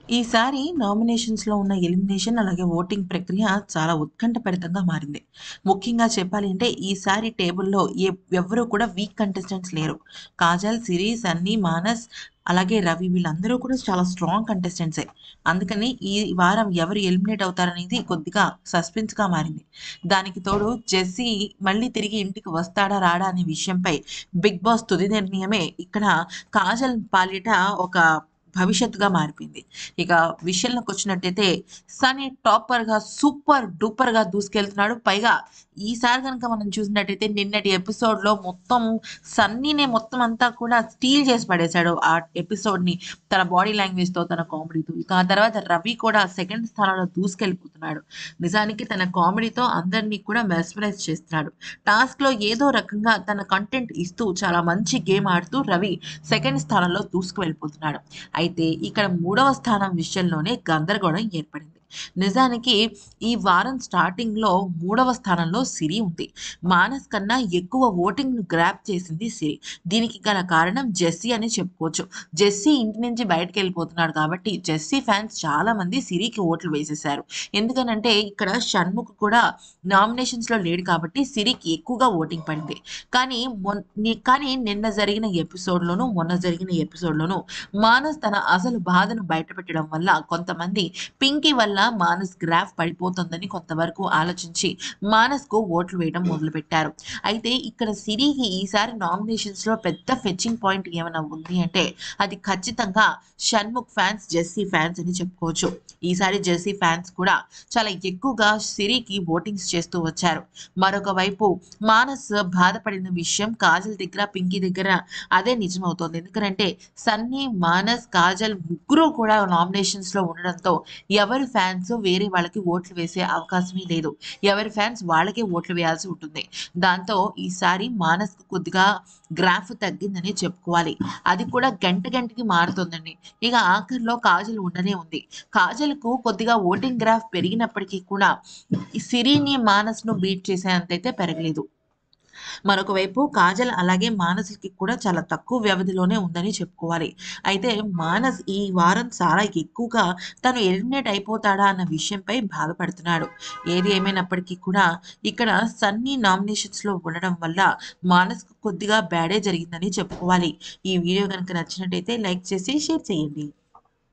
ఈసారి నామినేషన్స్‌లో ఉన్న ఎలిమినేషన్ అలాగే ఓటింగ్ ప్రక్రియ చాలా ఉత్కంఠభరితంగా మారింది. ముఖ్యంగా చెప్పాలి అంటే ఈసారి టేబుల్‌లో ఎ ఎవ్వరు కూడా వీక్ కంటెస్టెంట్స్ లేరు. కాజల్, సిరి, సన్నీ, మానస్ అలాగే రవి వీళ్ళందరూ కూడా చాలా స్ట్రాంగ్ కంటెస్టెంట్సే. అందుకని ఈ వారం ఎవరు ఎలిమినేట్ అవుతారనేది కొద్దిగా సస్పెన్స్‌గా మారింది. దానికి తోడు జెస్సీ మళ్ళీ తిరిగి ఇంటికి వస్తాడా? రాడా? అనే విషయంపై బిగ్ బాస్ తుది నిర్ణయమే ఇక్కడ కాజల్ పాలిట ఒక భవిష్యత్తుగా మారిపోయింది. ఇక విషయంలోకొచ్చినట్టయితే సన్నీ టాపర్‌గా సూపర్ డూపర్‌గా దూసుకెళ్తున్నాడు. పైగా ఈసారి గనుక మనం చూసినట్టయితే నిన్నటి ఎపిసోడ్‌లో మొత్తం సన్నీనే మొత్తం అంతా కూడా స్టీల్ చేసి పడేశాడు. ఆ ఎపిసోడ్‌ని తన బాడీ లాంగ్వేజ్‌తో, తన కామెడీతో. ఇక ఆ తర్వాత రవి కూడా సెకండ్ స్థానంలో దూసుకెళ్ళిపోతున్నాడు. నిజానికి తన కామెడీతో అందరిని కూడా మెస్మరైజ్ చేస్తున్నాడు. టాస్క్‌లో ఏదో రకంగా తన కంటెంట్ ఇస్తూ చాలా మంచి గేమ్ ఆడుతూ రవి సెకండ్ స్థానంలో దూసుకు వెళ్ళిపోతున్నాడు. అయితే ఇక్కడ మూడవ స్థానం విషయంలోనే గందరగోళం ఏర్పడింది. నిజానికి ఈ వారం స్టార్టింగ్‌లో మూడవ స్థానంలో సిరి ఉంది. మానస్ కన్నా ఎక్కువ ఓటింగ్‌ను గ్రాబ్ చేసింది సిరి. దీనికి గల కారణం జెస్సీ అని చెప్పుకోవచ్చు. జెస్సీ ఇంటి నుంచి బయటికెళ్ళిపోతున్నాడు కాబట్టి జెస్సీ ఫ్యాన్స్ చాలామంది సిరికి ఓట్లు వేసేశారు. ఎందుకనంటే ఇక్కడ షణ్ముఖ్ కూడా నామినేషన్స్‌లో లేడు కాబట్టి సిరికి ఎక్కువగా ఓటింగ్ పడింది. కానీ మొన్ ని కానీ నిన్న జరిగిన ఎపిసోడ్‌లోనూ, మొన్న జరిగిన ఎపిసోడ్‌లోనూ మానస్ తన అసలు బాధను బయటపెట్టడం వల్ల కొంతమంది పింకీ వల్ల మానస్ గ్రాఫ్ పడిపోతుందని కొంతవరకు ఆలోచించి మానస్‌కు ఓట్లు వేయడం మొదలుపెట్టారు. అయితే ఇక్కడ సిరికి ఈసారి నామినేషన్స్‌లో పెద్ద ఫెచ్చింగ్ పాయింట్ ఏమైనా ఉంది అంటే అది ఖచ్చితంగా షణ్ముఖ్ ఫ్యాన్స్, జెస్సీ ఫ్యాన్స్ అని చెప్పుకోవచ్చు. ఈసారి జెస్సీ ఫ్యాన్స్ కూడా చాలా ఎక్కువగా సిరికి ఓటింగ్స్ చేస్తూ వచ్చారు. మరొక వైపు మానస్ బాధపడిన విషయం కాజల్ దగ్గర, పింకీ దగ్గర అదే నిజమవుతోంది. ఎందుకనంటే సన్నీ, మానస్, కాజల్ ముగ్గురు కూడా నామినేషన్స్‌లో ఉండడంతో ఎవరి ఫ్యాన్స్ వేరే వాళ్ళకి ఓట్లు వేసే అవకాశమే లేదు. ఎవరి ఫ్యాన్స్ వాళ్ళకే ఓట్లు వేయాల్సి ఉంటుంది. దాంతో ఈసారి మానస్‌కు కొద్దిగా గ్రాఫ్ తగ్గిందనే చెప్పుకోవాలి. అది కూడా గంట గంటకి మారుతోందండి. ఇక ఆఖరిలో కాజల్ ఉండనే ఉంది. కాజల్‌కు కొద్దిగా ఓటింగ్ గ్రాఫ్ పెరిగినప్పటికీ కూడా సిరిని, మానస్‌ను బీట్ చేసేంతైతే పెరగలేదు. మరొక వైపు కాజల్ అలాగే మానస్‌కి కూడా చాలా తక్కువ వ్యవధిలోనే ఉందని చెప్పుకోవాలి. అయితే మానస్ ఈ వారం చాలా ఎక్కువగా తను ఎలిమినేట్ అయిపోతాడా అన్న విషయంపై బాధపడుతున్నాడు. ఏది ఏమైనప్పటికీ కూడా ఇక్కడ సన్నీ నామినేషన్స్‌లో ఉండడం వల్ల మానస్‌కు కొద్దిగా బ్యాడే జరిగిందని చెప్పుకోవాలి. ఈ వీడియో గనుక నచ్చినట్టయితే లైక్ చేసి షేర్ చేయండి.